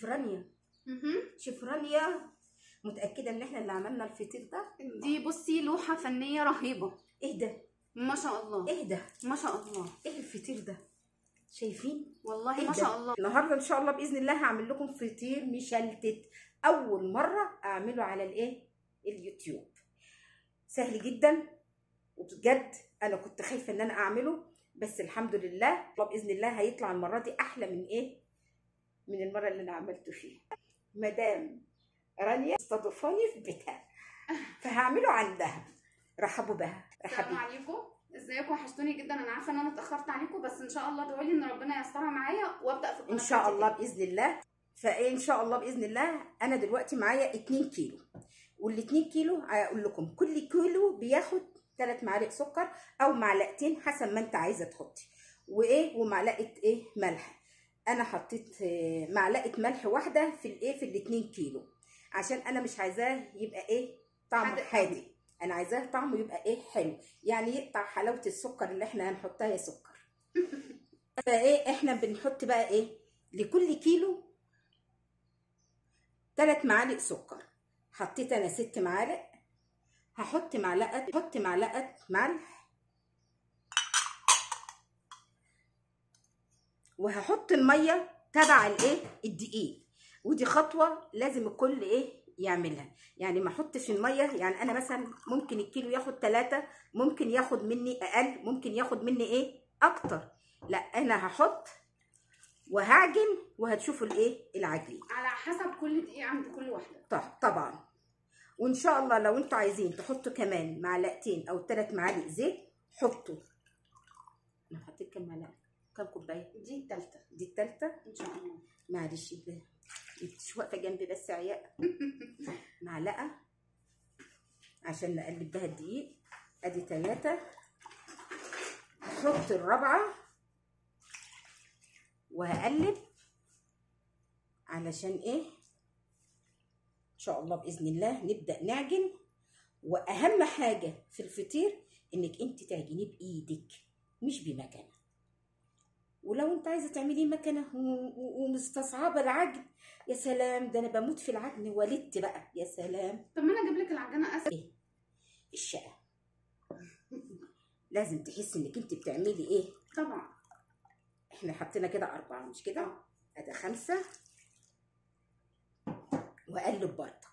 شيف رانيا مهم. شيف رانيا متاكده ان احنا اللي عملنا الفطير ده دي بصي لوحه فنيه رهيبه ايه ده ما شاء الله ايه ده ما شاء الله ايه الفطير ده شايفين والله إيه ما ده؟ شاء الله النهارده ان شاء الله باذن الله هعمل لكم فطير مشلتت اول مره اعمله على الايه اليوتيوب سهل جدا وبجد انا كنت خايفه ان انا اعمله بس الحمد لله الله باذن الله هيطلع المره دي احلى من ايه من المره اللي انا عملته فيها مدام رانيا استضافاني في بيتها فهعمله عندها رحبوا بها السلام رحبوا عليكم ازيكم وحشتوني جدا انا عارفه ان انا اتاخرت عليكم بس ان شاء الله ادعوا لي ان ربنا ييسرها معايا وابدا في القناه ان شاء بتاعتي الله تاني. باذن الله فان شاء الله باذن الله انا دلوقتي معايا 2 كيلو وال2 كيلو هقول لكم كل كيلو بياخد 3 معالق سكر او معلقتين حسب ما انت عايزه تحطي وايه ومعلقه ايه ملح انا حطيت آه، معلقه ملح واحده في الايه في ال2 كيلو عشان انا مش عايزاه يبقى ايه طعمه حادق حادق انا عايزاه طعمه يبقى ايه حلو يعني يقطع حلاوه السكر اللي احنا هنحطها يا سكر فايه احنا بنحط بقى ايه لكل كيلو ثلاث معالق سكر حطيت انا ست معالق هحط معلقه احط معلقه ملح وهحط الميه تبع الايه الدقيق ودي خطوه لازم الكل ايه يعملها يعني ما احطش الميه يعني انا مثلا ممكن الكيلو ياخد ثلاثة ممكن ياخد مني اقل ممكن ياخد مني ايه اكتر لا انا هحط وهعجن وهتشوفوا الايه العجين على حسب كل دقيقه عند كل واحده طب طبعا وان شاء الله لو انتوا عايزين تحطوا كمان معلقتين او ثلاث معالق زيت حطوا انا حطيت كام معلقه كام كوبايه دي الثالثه دي الثالثه ان شاء الله معلش ده انت واقفه جنبي بس عياء معلقه عشان نقلب بها الدقيق ادي ثلاثه احط الرابعه وهقلب علشان ايه ان شاء الله باذن الله نبدا نعجن واهم حاجه في الفطير انك انت تعجنيه بايدك مش بمكنه ولو انت عايزه تعمليه مكنه و- و- ومستصعبه العجن يا سلام ده انا بموت في العجن ولدت بقى يا سلام طب ما انا اجيب لك العجينه اسهل الشقه لازم تحسي انك انت بتعملي ايه طبعا احنا حطينا كده اربعه مش كده ادي خمسه واقلب برضك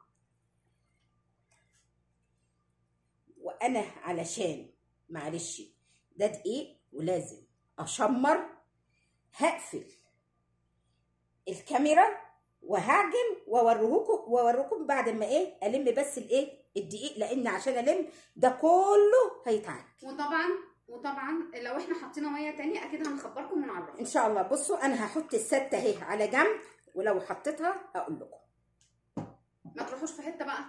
وانا علشان معلش ده دقيق ولازم اشمر هقفل الكاميرا وهعجن واوريكم واوريكم بعد ما ايه الم بس الايه الدقيق لان عشان الم ده كله هيتعجن وطبعا وطبعا لو احنا حطينا ميه تاني اكيد هنخبركم ونعرفكم ان شاء الله بصوا انا هحط السته اهي على جنب ولو حطيتها هقول لكم ما تروحوش في حته بقى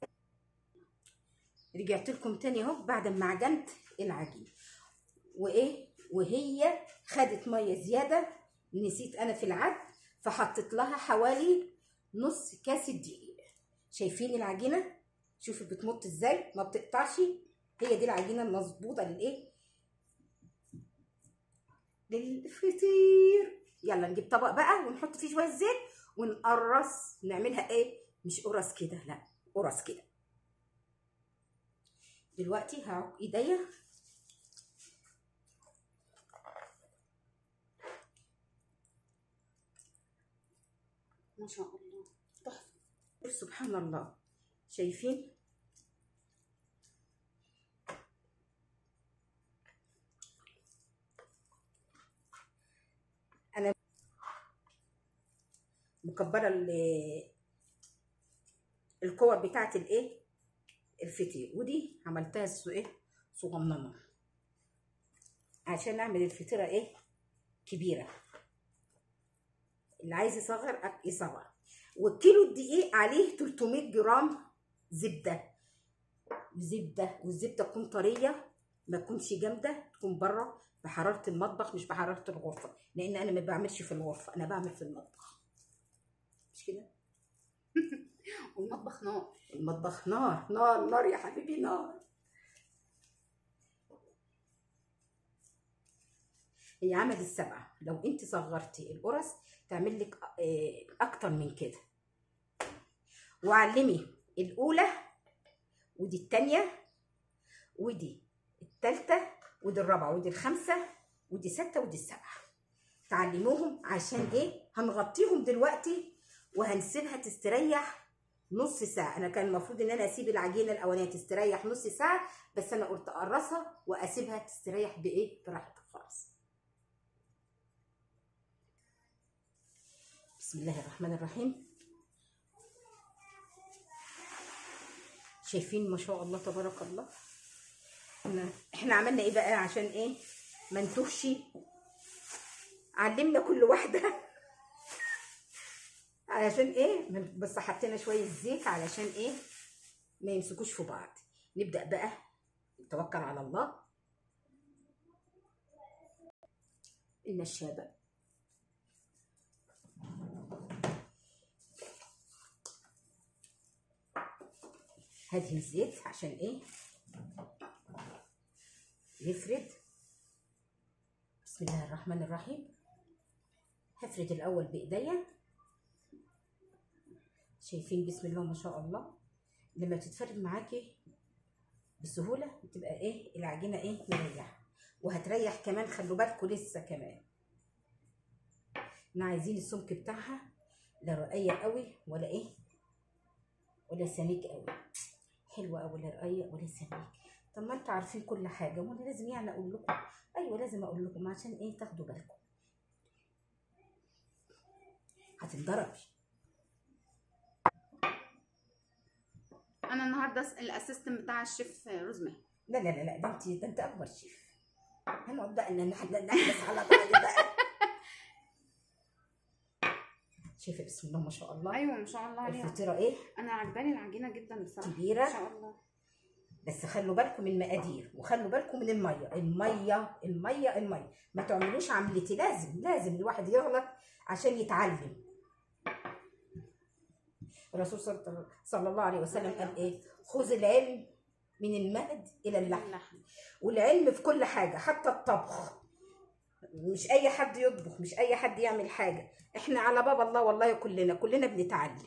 رجعت لكم تاني اهو بعد ما عجنت العجين وايه وهي خدت ميه زياده نسيت انا في العد فحطيت لها حوالي نص كاس الدقيق شايفين العجينه شوفي بتمط ازاي ما بتقطعش هي دي العجينه المظبوطه للايه للفطير يلا نجيب طبق بقى ونحط فيه شويه زيت ونقرص نعملها ايه مش قرص كده لا قرص كده دلوقتي هعك ايديا ما شاء الله تحفه سبحان الله شايفين انا مكبره ال- الكور بتاعت الايه الفطير ودي عملتها سو ايه صغننه عشان اعمل الفطيره ايه كبيره اللي عايز يصغر أك- يصغر والكيلو الدقيق عليه 300 جرام زبده زبده والزبده تكون طريه ما تكونش جامده تكون بره بحراره المطبخ مش بحراره الغرفه لان انا ما بعملش في الغرفه انا بعمل في المطبخ مش كده والمطبخ نار المطبخ نار نار نار يا حبيبي نار هي عمل السبعة لو انت صغرتي القرص تعمل لك آه، اكتر اكتر من كده وعلمي الاولى ودي التانية ودي التالتة ودي الرابعة ودي الخامسة ودي ستة ودي السبعة تعلموهم عشان ايه هنغطيهم دلوقتي وهنسيبها تستريح نص ساعة أنا كان المفروض إن أنا أسيب العجينة الأولانية تستريح نص ساعة بس أنا قلت أقرصها وأسيبها تستريح بإيه؟ براحتها خالص. بسم الله الرحمن الرحيم. شايفين ما شاء الله تبارك الله. احنا احنا عملنا ايه بقى عشان ايه؟ ما نتوهش علمنا كل واحده علشان ايه من- بس حطينا شويه زيت علشان ايه ما يمسكوش في بعض نبدا بقى نتوكل على الله النشابه هذه الزيت عشان ايه نفرد بسم الله الرحمن الرحيم هفرد الاول بايديا شايفين بسم الله ما شاء الله لما تتفرد معاكي بسهوله بتبقى ايه العجينه ايه مريحه وهتريح كمان خلوا بالكم لسه كمان احنا عايزين السمك بتاعها لا رقيق قوي ولا ايه ولا سميك قوي حلوه قوي لا رقيق ولا سميك طب ما انتوا عارفين كل حاجه وانا لازم يعني اقول لكم ايوه لازم اقول لكم عشان ايه تاخدوا بالكم هتنضربي انا النهارده س- الاسيستنت بتاع الشيف روزماري لا لا لا لا ده انت ده انت اكبر شيف هنقعد بقى ان احنا نحبس على بعض بقى شايفه بسم الله ما شاء الله ايوه ما شاء الله عليها الفطيره ايه انا عجباني العجينه جدا بصراحه كبيرة. ما شاء الله بس خلوا بالكم من المقادير وخلوا بالكم من الميه الميه الميه الميه ما تعملوش عملتي لازم لازم الواحد يغلط عشان يتعلم الرسول صلى صلى الله عليه وسلم قال ايه خذ العلم من المهد الى اللحم اللحم والعلم في كل حاجة حتى الطبخ مش أي حد يطبخ مش أي حد يعمل حاجة إحنا على باب الله والله كلنا كلنا بنتعلم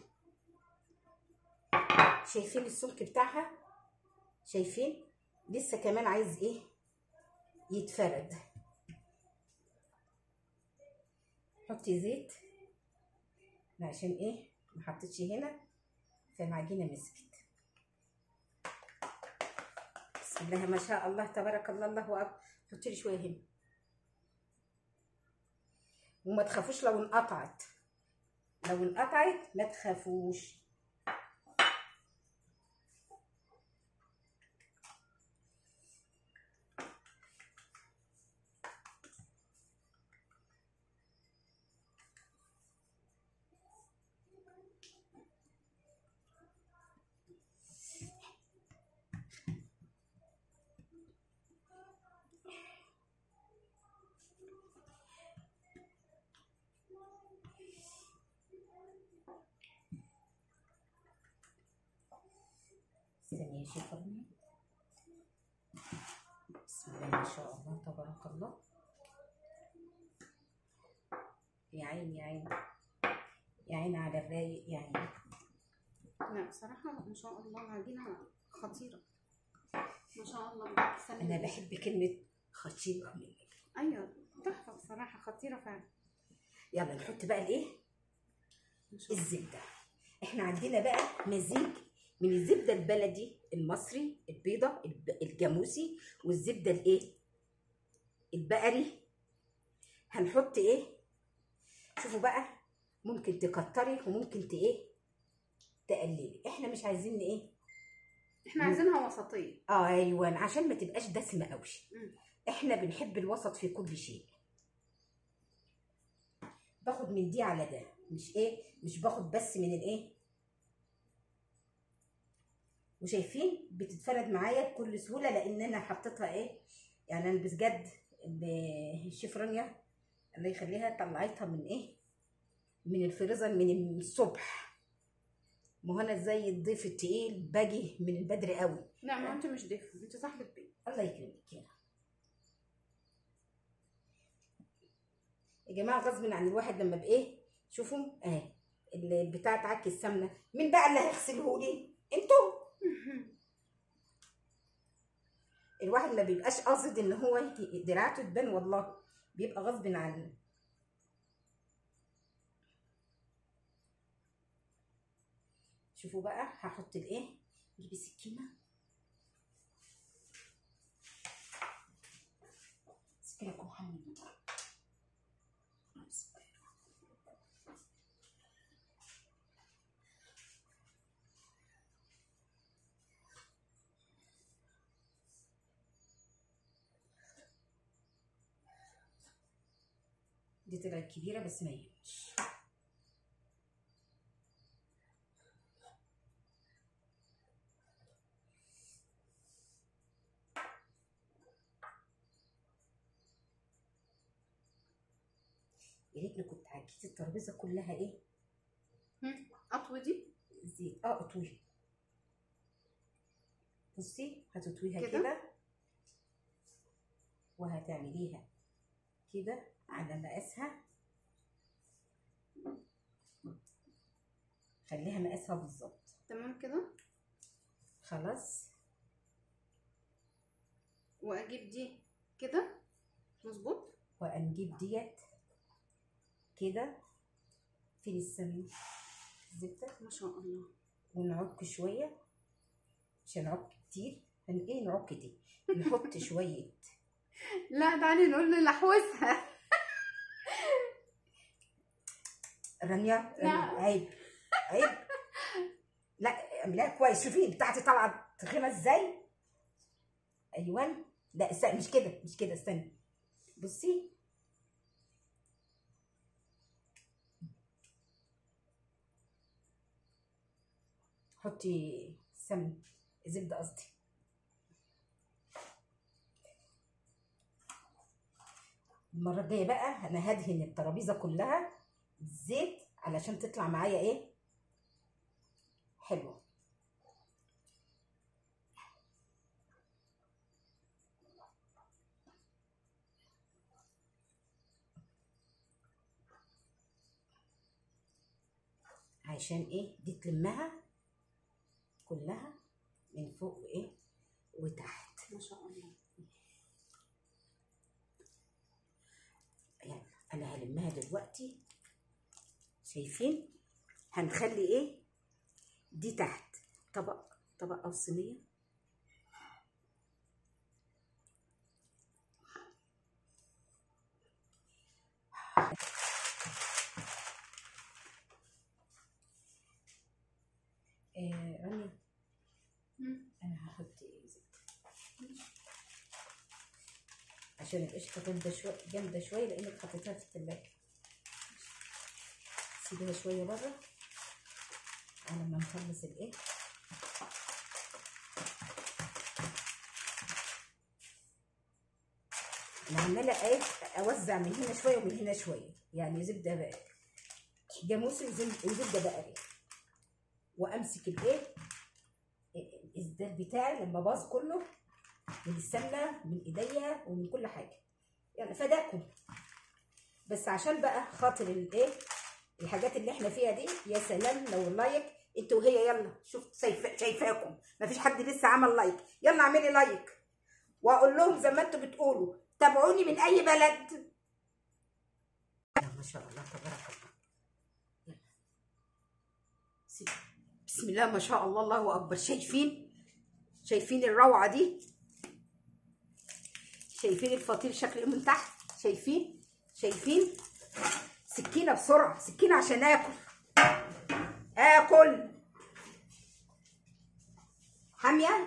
شايفين السمك بتاعها شايفين لسه كمان عايز إيه يتفرد حطي زيت عشان إيه ما حطيتش هنا فالعجينة مسكت بسم الله ما شاء الله تبارك الله الله اكبر حطي لي شويه هنا وما تخافوش لو انقطعت لو انقطعت ما تخافوش استني يا شيخ أمي. بسم الله ما شاء الله تبارك الله يا عين يا عين يا عين على الرايق يا عين لا بصراحه ما شاء الله العجينه خطيره ما شاء الله بجد سلام انا بحب كلمه خطيره منك ايوه تحفه بصراحه خطيره فعلا يلا نحط بقى الايه ما شاء الله الزبده احنا عندنا بقى مزيج من الزبده البلدي المصري البيضه الب- الجاموسي والزبده الايه البقري هنحط ايه شوفوا بقى ممكن تكتري وممكن ت ايه تقللي احنا مش عايزين ايه احنا عايزينها وسطيه اه ايوه عشان ما تبقاش دسمه قوي مم. احنا بنحب الوسط في كل شيء باخد من دي على ده مش ايه مش باخد بس من الايه وشايفين بتتفرد معايا بكل سهوله لان انا حطيتها ايه يعني انا بجد ب- الشيف رانيا الله يخليها طلعتها من ايه من الفريزر من الصبح ما هو انا زي الضيف التقيل باجي من البدري قوي لا ما انت مش ضيف انت صاحبه بيت الله يكرمك يا يا جماعه غصب عن الواحد لما بايه شوفوا اهي البتاع تعكي السمنه مين بقى اللي هيغسله لي انتوا الواحد ما بيبقاش قاصد ان هو ي- دراعته تبان والله بيبقى غصب عنه شوفوا بقى هحط الايه نجيب سكينه سكينه تكون حاميه دي طلعت كبيره بس ما يهمش يا ريتني كنت عكيت الترابيزه كلها ايه هم، اطوي دي زيت اه اطويها بصي هتطويها كده؟ كده وهتعمليها كده على مقاسها خليها مقاسها بالظبط تمام كده خلاص واجيب دي كده مظبوط وهنجيب ديت كده فين السمنه الزبده ما شاء الله ونعك شويه مش هنعك كتير هن ايه نعك دي نحط شويه لا تعالي نقول له لحوسها رانيا لا. عيب عيب لا اعمليها كويس شوفي بتاعتي طالعه تخينه ازاي ايوه لا استنى مش كده مش كده استني بصي حطي سمن زبده قصدي المره الجايه بقى انا هدهن الترابيزه كلها زيت علشان تطلع معايا ايه حلوه عشان ايه دي تلمها كلها من فوق وايه وتحت ما شاء الله يعني انا هلمها دلوقتي شايفين هنخلي ايه دي تحت طبق طبق او صينيه آه رانيا مم. انا هحط ايه زيت عشان القشطه جامده شويه جامده شويه لانك حطيتها في التلاجة سيبيها شويه بره على ما نخلص الايه انا عماله ايه اوزع من هنا شويه ومن هنا شويه يعني زبده بقى جاموسي وزب- وزبده بقري وامسك الايه الاسدال بتاعي لما باظ كله من السمنه من ايديا ومن كل حاجه يعني فداكم بس عشان بقى خاطر الايه الحاجات اللي احنا فيها دي يا سلام لو اللايك انتوا وهي يلا شوف شايفه شايفاكم مفيش حد لسه عمل لايك يلا اعملي لايك واقول لهم زي ما انتوا بتقولوا تابعوني من اي بلد يا ما شاء الله تبارك الله يلا. سيب. بسم الله ما شاء الله الله اكبر شايفين شايفين الروعه دي شايفين الفطير شكله من تحت شايفين شايفين سكينه بسرعه سكينه عشان اكل اكل حاميه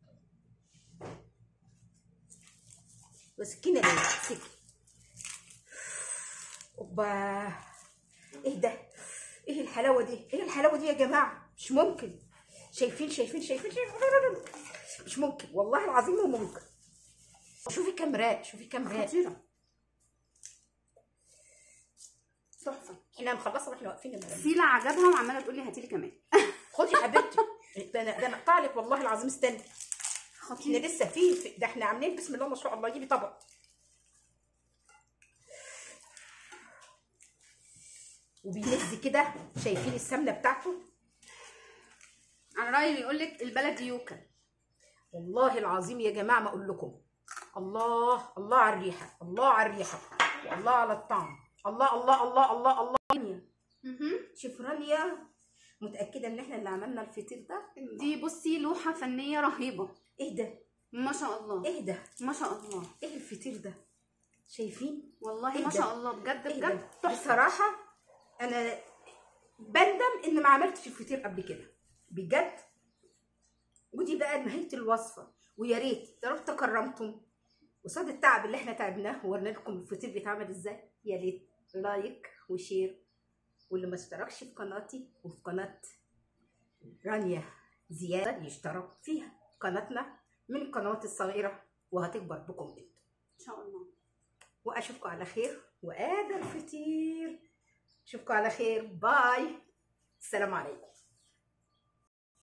وسكينه ليه سكي اوبا ايه ده ايه الحلاوه دي ايه الحلاوه دي يا جماعه مش ممكن شايفين شايفين شايفين شايفين مش ممكن والله العظيم ما ممكن شوفي كام راق شوفي كام راق خطيره تحفه احنا هنخلصها واحنا واقفين المدام سيلا عجبها وعماله تقول لي هاتي لي كمان خدي يا حبيبتي ده انا ده انا اقطع لك والله العظيم استني احنا خطيره لسه في في- ده احنا عاملين بسم الله ما شاء الله جيبي طبق وبيلز كده شايفين السمنه بتاعته على رايي اللي يقول لك البلدي يوكل والله العظيم يا جماعه ما اقول لكم الله الله على الريحه الله على الريحه والله على الطعم الله الله الله الله الله مهم. شوف رانيا متاكده ان احنا اللي عملنا الفطير ده دي بصي لوحه فنيه رهيبه ايه ده ما شاء الله ايه ده ما شاء الله ايه الفطير ده شايفين والله إيه ما ده؟ شاء الله بجد ايه بجد ده تحفه بصراحه انا بندم ان ما عملتش الفطير قبل كده بجد ودي بقى نهايه الوصفه ويا ريت يا رب تكرمتم قصاد التعب اللي احنا تعبناه وورنا لكم الفطير بيتعمل ازاي يا ريت لايك وشير واللي ما اشتركش في قناتي وفي قناه رانيا زياده يشترك فيها قناتنا من القنوات الصغيره وهتكبر بكم انتم ان شاء الله واشوفكم على خير وادى الفطير اشوفكم على خير باي السلام عليكم